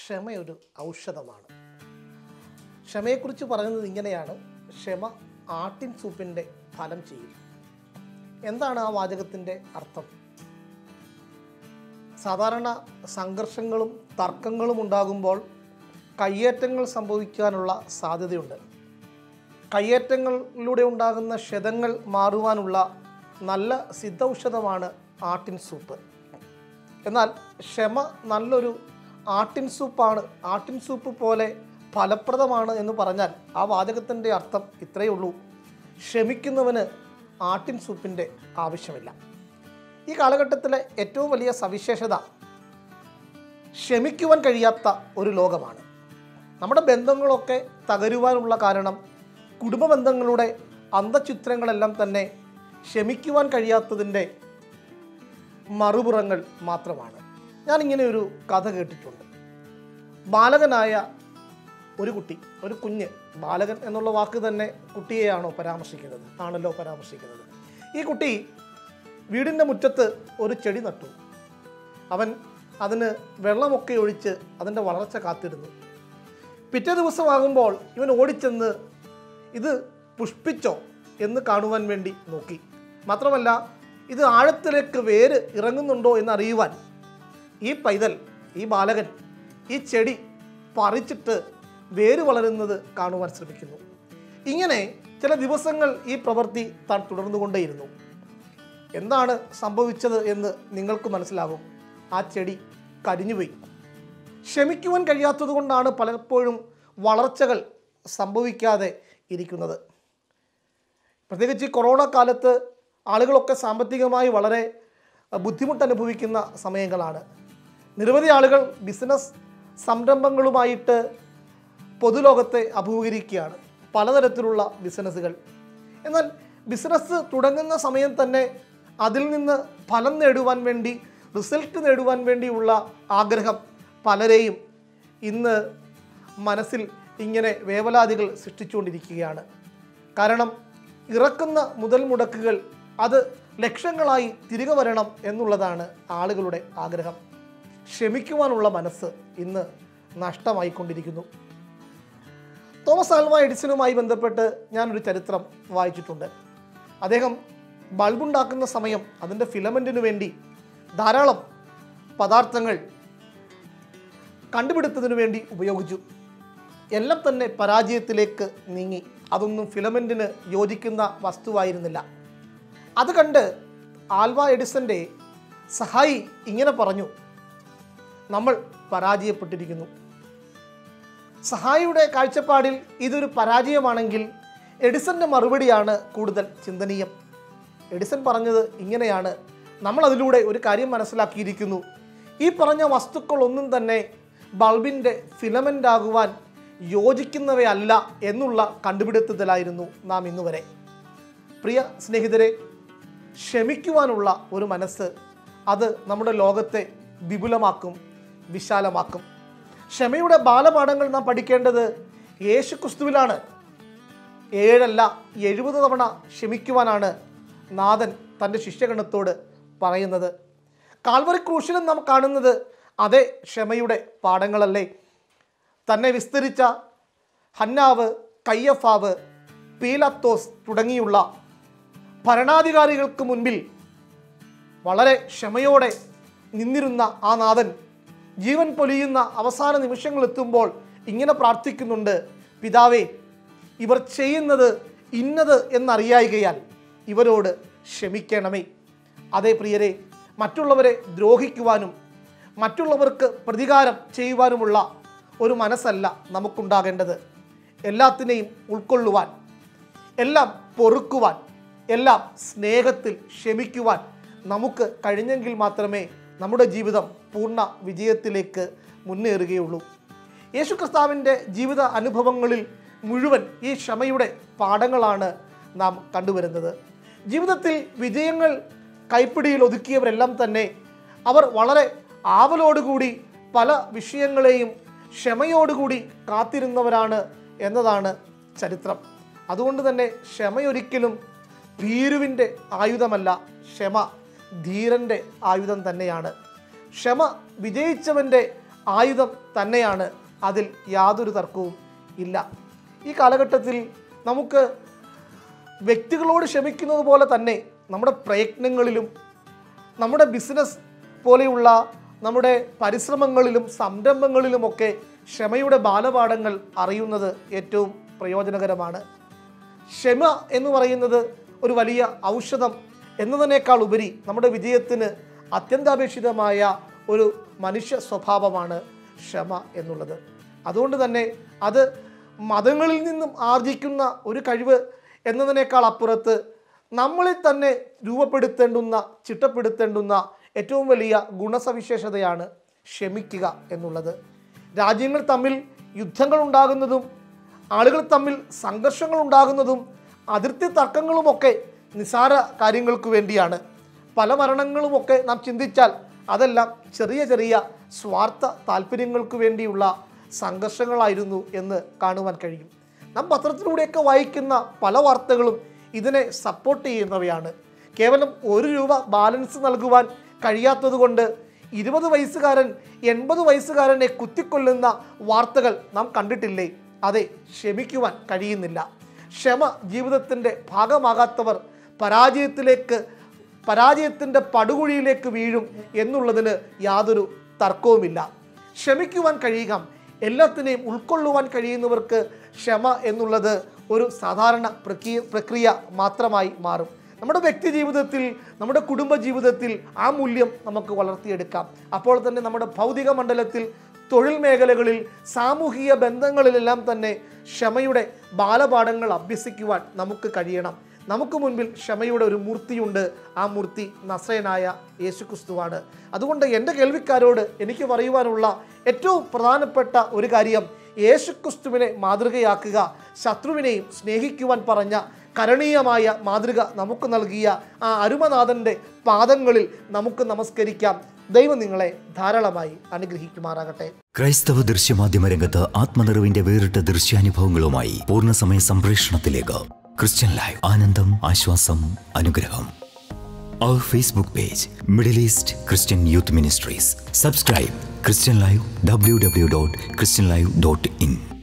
ക്ഷമയൊരു ഔഷധമാണ് ക്ഷമയെക്കുറിച്ച് പറയുന്നത് ഇങ്ങനെയാണ് ക്ഷമ ആട്ടിൻ സൂപ്പിൻ്റെ ഫലം ചെയ്യും എന്താണ് ആ വാചകത്തിൻ്റെ അർത്ഥം സാധാരണ സംഘർഷങ്ങളും തർക്കങ്ങളും ഉണ്ടാകുമ്പോൾ കയ്യേറ്റങ്ങൾ സംഭവിക്കാനുള്ള സാധ്യതയുണ്ട് കയ്യേറ്റങ്ങളിലൂടെ ഉണ്ടാകുന്ന ക്ഷതങ്ങൾ മാറുവാനുള്ള നല്ല സിദ്ധൌഷധമാണ് ആട്ടിൻ സൂപ്പ് എന്നാൽ ക്ഷമ നല്ലൊരു ആട്ടിൻ സൂപ്പാണ് ആട്ടിൻ സൂപ്പ് പോലെ ഫലപ്രദമാണ് എന്ന് പറഞ്ഞാൽ ആ വാചകത്തിൻ്റെ അർത്ഥം ഇത്രയേ ഉള്ളൂ ക്ഷമിക്കുന്നവന് ആട്ടിൻ സൂപ്പിൻ്റെ ആവശ്യമില്ല ഈ കാലഘട്ടത്തിലെ ഏറ്റവും വലിയ സവിശേഷത ക്ഷമിക്കുവാൻ കഴിയാത്ത ഒരു ലോകമാണ് നമ്മുടെ ബന്ധങ്ങളൊക്കെ തകരുവാനുള്ള കാരണം കുടുംബ ബന്ധങ്ങളുടെ അന്തചിത്രങ്ങളെല്ലാം തന്നെ ക്ഷമിക്കുവാൻ കഴിയാത്തതിൻ്റെ മറുപുറങ്ങൾ മാത്രമാണ് ഞാനിങ്ങനെ ഒരു കഥ കേട്ടിട്ടുണ്ട് ബാലകനായ ഒരു കുട്ടി ഒരു കുഞ്ഞ് ബാലകൻ എന്നുള്ള വാക്ക് തന്നെ കുട്ടിയെയാണോ പരാമർശിക്കുന്നത് ആണല്ലോ പരാമർശിക്കുന്നത് ഈ കുട്ടി വീടിൻ്റെ മുറ്റത്ത് ഒരു ചെടി നട്ടു അവൻ അതിന് വെള്ളമൊക്കെ ഒഴിച്ച് അതിൻ്റെ വളർച്ച കാത്തിരുന്നു പിറ്റേ ദിവസമാകുമ്പോൾ ഇവൻ ഓടിച്ചെന്ന് ഇത് പുഷ്പിച്ചോ എന്ന് കാണുവാൻ വേണ്ടി നോക്കി മാത്രമല്ല ഇത് ആഴത്തിലേക്ക് വേര് ഇറങ്ങുന്നുണ്ടോ എന്ന് അറിയുവാൻ ഈ പൈതൽ ഈ ബാലകൻ ഈ ചെടി പറിച്ചിട്ട് വേര് വളരുന്നത് കാണുവാൻ ശ്രമിക്കുന്നു ഇങ്ങനെ ചില ദിവസങ്ങൾ ഈ പ്രവൃത്തി താൻ തുടർന്നുകൊണ്ടേയിരുന്നു എന്താണ് സംഭവിച്ചത് എന്ന് നിങ്ങൾക്ക് മനസ്സിലാകും ആ ചെടി കരിഞ്ഞുപോയി ക്ഷമിക്കുവാൻ കഴിയാത്തത് കൊണ്ടാണ് പലപ്പോഴും വളർച്ചകൾ സംഭവിക്കാതെ ഇരിക്കുന്നത് പ്രത്യേകിച്ച് ഈ കൊറോണ കാലത്ത് ആളുകളൊക്കെ സാമ്പത്തികമായി വളരെ അഹ്, ബുദ്ധിമുട്ട് അനുഭവിക്കുന്ന സമയങ്ങളാണ് നിരവധി ആളുകൾ ബിസിനസ് സംരംഭങ്ങളുമായിട്ട് പൊതുലോകത്തെ അഭിമുഖീകരിക്കുകയാണ് പലതരത്തിലുള്ള ബിസിനസ്സുകൾ എന്നാൽ ബിസിനസ് തുടങ്ങുന്ന സമയം തന്നെ അതിൽ നിന്ന് ഫലം നേടുവാൻ വേണ്ടി റിസൾട്ട് നേടുവാൻ വേണ്ടിയുള്ള ആഗ്രഹം പലരെയും ഇന്ന് മനസ്സിൽ ഇങ്ങനെ വേവലാതികൾ സൃഷ്ടിച്ചുകൊണ്ടിരിക്കുകയാണ് കാരണം ഇറക്കുന്ന മുതൽ മുടക്കുകൾ അത് ലക്ഷങ്ങളായി തിരികെ വരണം എന്നുള്ളതാണ് ആളുകളുടെ ആഗ്രഹം ക്ഷമിക്കുവാനുള്ള മനസ്സ് ഇന്ന് നഷ്ടമായിക്കൊണ്ടിരിക്കുന്നു തോമസ് ആൽവ എഡിസണുമായി ബന്ധപ്പെട്ട് ഞാനൊരു ചരിത്രം വായിച്ചിട്ടുണ്ട് അദ്ദേഹം ബൾബുണ്ടാക്കുന്ന സമയം അതിൻ്റെ ഫിലമെൻറ്റിനു വേണ്ടി ധാരാളം പദാർത്ഥങ്ങൾ കണ്ടുപിടുത്തതിനു വേണ്ടി ഉപയോഗിച്ചു എല്ലാം തന്നെ പരാജയത്തിലേക്ക് നീങ്ങി അതൊന്നും ഫിലമെൻറ്റിന് യോജിക്കുന്ന വസ്തുവായിരുന്നില്ല അത് കണ്ട് ആൽവ എഡിസന്റെ സഹായി ഇങ്ങനെ പറഞ്ഞു നമ്മൾ പരാജയപ്പെട്ടിരിക്കുന്നു സഹായിയുടെ കാഴ്ചപ്പാടിൽ ഇതൊരു പരാജയമാണെങ്കിൽ എഡിസന്റെ മറുപടിയാണ് കൂടുതൽ ചിന്തനീയം എഡിസൺ പറഞ്ഞത് ഇങ്ങനെയാണ് നമ്മൾ അതിലൂടെ ഒരു കാര്യം മനസ്സിലാക്കിയിരിക്കുന്നു ഈ പറഞ്ഞ വസ്തുക്കളൊന്നും തന്നെ ബൾബിൻ്റെ ഫിലമെൻ്റ് ആകുവാൻ യോജിക്കുന്നവയല്ല എന്നുള്ള കണ്ടുപിടുത്തത്തിലായിരുന്നു നാം ഇന്നുവരെ പ്രിയ സ്നേഹിതരെ ക്ഷമിക്കുവാനുള്ള ഒരു മനസ്സ് അത് നമ്മുടെ ലോകത്തെ വിപുലമാക്കും വിശാലമാക്കും ക്ഷമയുടെ ബാലപാഠങ്ങൾ നാം പഠിക്കേണ്ടത് യേശു ക്രിസ്തുവിലാണ് ഏഴല്ല എഴുപത് തവണ ക്ഷമിക്കുവാനാണ് നാഥൻ തൻ്റെ ശിഷ്യഗണത്തോട് പറയുന്നത് കാൽവറി ക്രൂശിലും നാം കാണുന്നത് അതേ ക്ഷമയുടെ പാഠങ്ങളല്ലേ തന്നെ വിസ്തരിച്ച ഹന്നാവ് കയ്യഫാവ് പീലത്തോസ് തുടങ്ങിയുള്ള ഭരണാധികാരികൾക്ക് മുൻപിൽ വളരെ ക്ഷമയോടെ നിന്നിരുന്ന ആ നാഥൻ ജീവൻ പൊലിയുന്ന അവസാന നിമിഷങ്ങൾ എത്തുമ്പോൾ ഇങ്ങനെ പ്രാർത്ഥിക്കുന്നുണ്ട് പിതാവേ ഇവർ ചെയ്യുന്നത് ഇന്നത് എന്നറിയായികയാൽ ഇവരോട് ക്ഷമിക്കണമേ അതേ പ്രിയരെ മറ്റുള്ളവരെ ദ്രോഹിക്കുവാനും മറ്റുള്ളവർക്ക് പ്രതികാരം ചെയ്യുവാനുമുള്ള ഒരു മനസ്സല്ല നമുക്കുണ്ടാകേണ്ടത് എല്ലാത്തിനെയും ഉൾക്കൊള്ളുവാൻ എല്ലാം പൊറുക്കുവാൻ എല്ലാം സ്നേഹത്തിൽ ക്ഷമിക്കുവാൻ നമുക്ക് കഴിഞ്ഞെങ്കിൽ മാത്രമേ നമ്മുടെ ജീവിതം പൂർണ്ണ വിജയത്തിലേക്ക് മുന്നേറുകയുള്ളൂ യേശു ക്രിസ്താവിൻ്റെ ജീവിത അനുഭവങ്ങളിൽ മുഴുവൻ ഈ ക്ഷമയുടെ പാഠങ്ങളാണ് നാം കണ്ടുവരുന്നത് ജീവിതത്തിൽ വിജയങ്ങൾ കൈപ്പിടിയിൽ ഒതുക്കിയവരെല്ലാം തന്നെ അവർ വളരെ ആവലോടുകൂടി പല വിഷയങ്ങളെയും ക്ഷമയോടുകൂടി കാത്തിരുന്നവരാണ് എന്നതാണ് ചരിത്രം അതുകൊണ്ട് തന്നെ ക്ഷമയൊരിക്കലും ഭീരുവിൻ്റെ ആയുധമല്ല ക്ഷമ ധീരൻ്റെ ആയുധം തന്നെയാണ് ക്ഷമ വിജയിച്ചവൻ്റെ ആയുധം തന്നെയാണ് അതിൽ യാതൊരു തർക്കവും ഇല്ല ഈ കാലഘട്ടത്തിൽ നമുക്ക് വ്യക്തികളോട് ക്ഷമിക്കുന്നത് പോലെ തന്നെ നമ്മുടെ പ്രയത്നങ്ങളിലും നമ്മുടെ ബിസിനസ് പോലെയുള്ള നമ്മുടെ പരിശ്രമങ്ങളിലും സംരംഭങ്ങളിലുമൊക്കെ ക്ഷമയുടെ ബാലപാഠങ്ങൾ അറിയുന്നത് ഏറ്റവും പ്രയോജനകരമാണ് ക്ഷമ എന്ന് പറയുന്നത് ഒരു വലിയ ഔഷധം എന്നതിനേക്കാൾ ഉപരി നമ്മുടെ വിജയത്തിന് അത്യന്താപേക്ഷിതമായ ഒരു മനുഷ്യ സ്വഭാവമാണ് ക്ഷമ എന്നുള്ളത് അതുകൊണ്ട് തന്നെ അത് മതങ്ങളിൽ നിന്നും ആർജിക്കുന്ന ഒരു കഴിവ് എന്നതിനേക്കാൾ അപ്പുറത്ത് നമ്മളിൽ തന്നെ രൂപപ്പെടുത്തേണ്ടുന്ന ചിട്ടപ്പെടുത്തേണ്ടുന്ന ഏറ്റവും വലിയ ഗുണസവിശേഷതയാണ് ക്ഷമിക്കുക എന്നുള്ളത് രാജ്യങ്ങൾ തമ്മിൽ യുദ്ധങ്ങൾ ഉണ്ടാകുന്നതും ആളുകൾ തമ്മിൽ സംഘർഷങ്ങൾ ഉണ്ടാകുന്നതും അതിർത്തി തർക്കങ്ങളുമൊക്കെ നിസാര കാര്യങ്ങൾക്ക് വേണ്ടിയാണ് പല മരണങ്ങളുമൊക്കെ നാം ചിന്തിച്ചാൽ അതെല്ലാം ചെറിയ ചെറിയ സ്വാർത്ഥ താല്പര്യങ്ങൾക്ക് വേണ്ടിയുള്ള സംഘർഷങ്ങളായിരുന്നു എന്ന് കാണുവാൻ കഴിയും നാം പത്രത്തിലൂടെയൊക്കെ വായിക്കുന്ന പല വാർത്തകളും ഇതിനെ സപ്പോർട്ട് ചെയ്യുന്നവയാണ് കേവലം ഒരു രൂപ ബാലൻസ് നൽകുവാൻ കഴിയാത്തതുകൊണ്ട് ഇരുപത് വയസ്സുകാരൻ എൺപത് വയസ്സുകാരനെ കുത്തിക്കൊല്ലുന്ന വാർത്തകൾ നാം കണ്ടിട്ടില്ലേ അതെ ക്ഷമിക്കുവാൻ കഴിയുന്നില്ല ക്ഷമ ജീവിതത്തിൻ്റെ ഭാഗമാകാത്തവർ പരാജയത്തിലേക്ക് പരാജയത്തിൻ്റെ പടുകുഴിയിലേക്ക് വീഴും എന്നുള്ളതിന് യാതൊരു തർക്കവുമില്ല ക്ഷമിക്കുവാൻ കഴിയുക എല്ലാത്തിനെയും ഉൾക്കൊള്ളുവാൻ കഴിയുന്നവർക്ക് ക്ഷമ എന്നുള്ളത് ഒരു സാധാരണ പ്രക്രിയ പ്രക്രിയ മാത്രമായി മാറും നമ്മുടെ വ്യക്തി ജീവിതത്തിൽ നമ്മുടെ കുടുംബ ജീവിതത്തിൽ ആ മൂല്യം നമുക്ക് വളർത്തിയെടുക്കാം അപ്പോൾ തന്നെ നമ്മുടെ ഭൗതിക മണ്ഡലത്തിൽ തൊഴിൽ മേഖലകളിൽ സാമൂഹിക ബന്ധങ്ങളിലെല്ലാം തന്നെ ക്ഷമയുടെ ബാലപാഠങ്ങൾ അഭ്യസിക്കുവാൻ നമുക്ക് കഴിയണം നമുക്ക് മുൻപിൽ ക്ഷമയുടെ ഒരു മൂർത്തിയുണ്ട് ആ മൂർത്തി നസ്രയനായ യേശുക്രിസ്തുവാണ് അതുകൊണ്ട് എൻ്റെ കേൾവിക്കാരോട് എനിക്ക് പറയുവാനുള്ള ഏറ്റവും പ്രധാനപ്പെട്ട ഒരു കാര്യം യേശുക്രിസ്തുവിനെ മാതൃകയാക്കുക ശത്രുവിനെയും സ്നേഹിക്കുവാൻ പറഞ്ഞ കരണീയമായ മാതൃക നമുക്ക് നൽകിയ ആ അരുമനാഥൻ്റെ പാദങ്ങളിൽ നമുക്ക് നമസ്കരിക്കാം ദൈവം നിങ്ങളെ ധാരാളമായി അനുഗ്രഹിക്കുമാറാകട്ടെ ക്രൈസ്തവ ദൃശ്യമാധ്യമ രംഗത്ത് ആത്മനിറവിന്റെ വേറിട്ട ദൃശ്യാനുഭവങ്ങളുമായി പൂർണ്ണസമയ സംപ്രേഷണത്തിലേക്ക് ക്രിസ്ത്യൻ ലൈവ് ആനന്ദം ആശ്വാസം അനുഗ്രഹം our Facebook page Middle East Christian youth ministries subscribe Christian live W W dot Christian live dot in